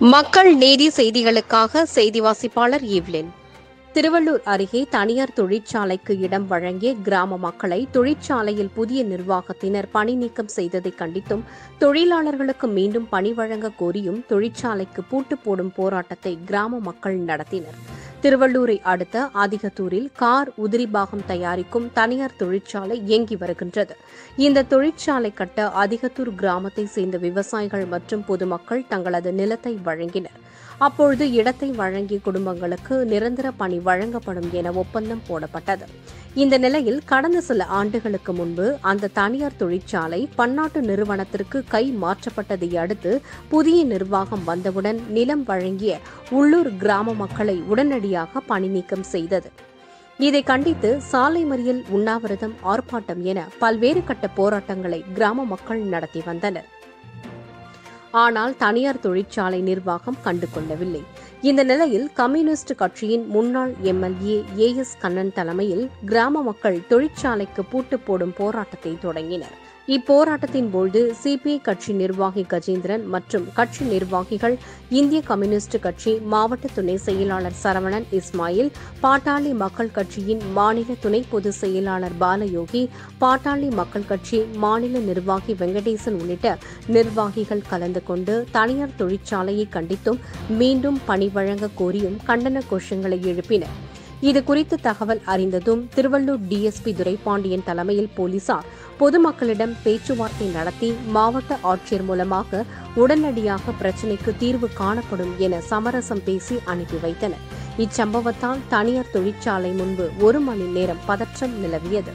மக்கள் நீதி செய்திகளுக்காக செய்தி வாசிப்பாளர் ஈவ்லின் திருவள்ளூர் அருகே தனியார் தொழிற்சாலைக்கு இடம் வழங்கிய கிராம மக்களை தொழிற்சாலையில் புதிய நிர்வாகத்தினர் பணி நீக்கம் செய்ததை கண்டித்தும் தொழிலாளர்களுக்கு மீண்டும் பணி வழங்க கோரியும் தொழிற்சாலைக்கு பூட்டு போடும் போராட்டத்தை கிராம மக்கள் நடத்தினர் திருவள்ளூரை அடுத்த ஆதிகத்தூரில் கார் உதிரி பாகம் தயாரிக்கும் தனியார் தொழிற்சாலை இயங்கி வருகின்றது இந்த தொழிற்சாலை கட்ட அதிகத்தூர் கிராமத்தை சேர்ந்த விவசாயிகள் மற்றும் பொதுமக்கள் தங்களது நிலத்தை வழங்கினர் அப்பொழுது இடத்தை வழங்கிய குடும்பங்களுக்கு நிரந்தர பணி வழங்கப்படும் என ஒப்பந்தம் போடப்பட்டது இந்த நிலையில் கடந்த சில ஆண்டுகளுக்கு முன்பு அந்த தனியார் தொழிற்சாலை பன்னாட்டு நிறுவனத்திற்கு கை மாற்றப்பட்டதை அடுத்து புதிய நிர்வாகம் வந்தவுடன் நிலம் வழங்கிய உள்ளூர் கிராம மக்களை உடனடியாக பணி நீக்கம் செய்தது இதை கண்டித்து சாலை மறியல் உண்ணாவிரதம் ஆர்ப்பாட்டம் என பல்வேறு கட்ட போராட்டங்களை கிராம மக்கள் நடத்தி வந்தனர் ஆனால் தனியார் தொழிற்சாலை நிர்வாகம் கண்டுகொள்ளவில்லை இந்த நிலையில் கம்யூனிஸ்ட் கட்சியின் முன்னாள் எம்எல்ஏ ஏ எஸ் கண்ணன் தலைமையில் கிராம மக்கள் தொழிற்சாலைக்கு பூட்டு போடும் போராட்டத்தை தொடங்கினர் இப்போராட்டத்தின் போது சிபிஐ கட்சி நிர்வாகி கஜேந்திரன் மற்றும் கட்சி நிர்வாகிகள் இந்திய கம்யூனிஸ்ட் கட்சி மாவட்ட துணை செயலாளர் சரவணன் இஸ்மாயில் பாட்டாளி மக்கள் கட்சியின் மாநில துணை பொதுச் செயலாளர் பாலயோகி பாட்டாளி மக்கள் கட்சி மாநில நிர்வாகி வெங்கடேசன் உள்ளிட்ட நிர்வாகிகள் கலந்து கொண்டு தனியார் தொழிற்சாலையை கண்டித்தும் மீண்டும் பணி வழங்க கோரியும் கண்டன கோஷங்களை எழுப்பினர் இது குறித்து தகவல் அறிந்ததும் திருவள்ளூர் டிஎஸ்பி துரைபாண்டியன் தலைமையில் போலீசார் பொதுமக்களிடம் பேச்சுவார்த்தை நடத்தி மாவட்ட ஆட்சியர் மூலமாக உடனடியாக பிரச்சினைக்கு தீர்வு காணப்படும் என சமரசம் பேசி அனுப்பி வைத்தனர் இச்சம்பவத்தால் தனியார் தொழிற்சாலை முன்பு ஒரு மணி நேரம் பதற்றம் நிலவியது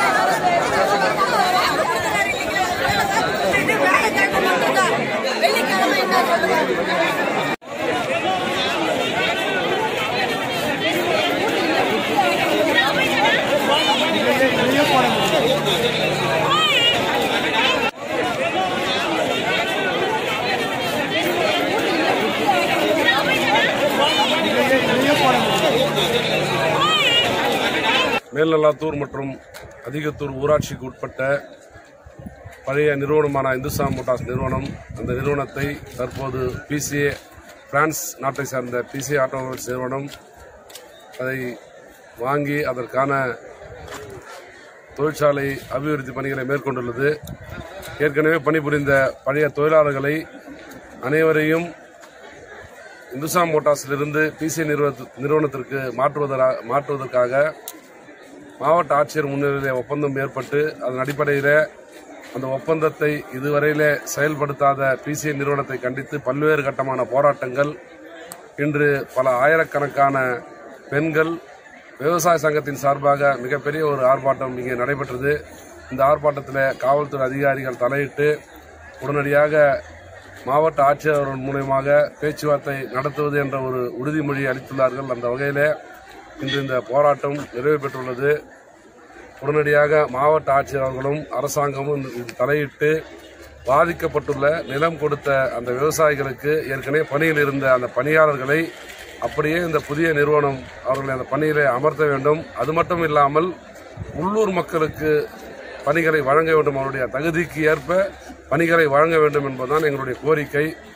மேல்நல்லாத்தூர் மற்றும் அதிகத்தூர் ஊராட்சிக்கு உட்பட்ட பழைய நிறுவனமான இந்துஸ்தான் மோட்டார்ஸ் நிறுவனம் அந்த நிறுவனத்தை தற்போது பிசிஏ பிரான்ஸ் நாட்டை சார்ந்த பிசிஏ ஆட்டோமொபைல்ஸ் நிறுவனம் அதை வாங்கி அதற்கான தொழிற்சாலை அபிவிருத்தி பணிகளை மேற்கொண்டுள்ளது ஏற்கனவே பணிபுரிந்த பழைய தொழிலாளர்களை அனைவரையும் இந்துஸ்தான் மோட்டார்ஸிலிருந்து பிசிஏ நிறுவனத்திற்கு மாற்றுவதா- மாற்றுவதற்காக மாவட்ட ஆட்சியர் முன்னிலையில் ஒப்பந்தம் ஏற்பட்டு அதன் அடிப்படையில் அந்த ஒப்பந்தத்தை இதுவரையிலே செயல்படுத்தாத பிசிஐ நிறுவனத்தை கண்டித்து பல்வேறு கட்டமான போராட்டங்கள் இன்று பல ஆயிரக்கணக்கான பெண்கள் விவசாய சங்கத்தின் சார்பாக மிகப்பெரிய ஒரு ஆர்ப்பாட்டம் இங்கே நடைபெற்றது இந்த ஆர்ப்பாட்டத்தில் காவல்துறை அதிகாரிகள் தலையிட்டு உடனடியாக மாவட்ட ஆட்சியர் அவர்கள் மூலயமாக பேச்சுவார்த்தை நடத்துவது என்ற ஒரு உறுதிமொழி அளித்துள்ளார்கள் அந்த வகையில் இன்று இந்த போராட்டம் நிறைவு பெற்றுள்ளது உடனடியாக மாவட்ட ஆட்சியர் அவர்களும் அரசாங்கமும் இதில் தலையிட்டு பாதிக்கப்பட்டுள்ள நிலம் கொடுத்த அந்த விவசாயிகளுக்கு ஏற்கனவே பணியில் இருந்த அந்த பணியாளர்களை அப்படியே இந்த புதிய நிறுவனம் அவர்களை அந்த பணியிலே அமர்த்த வேண்டும் அது மட்டும் இல்லாமல் உள்ளூர் மக்களுக்கு பணிகளை வழங்க வேண்டும் அவருடைய தகுதிக்கு ஏற்ப பணிகளை வழங்க வேண்டும் என்பதுதான் எங்களுடைய கோரிக்கை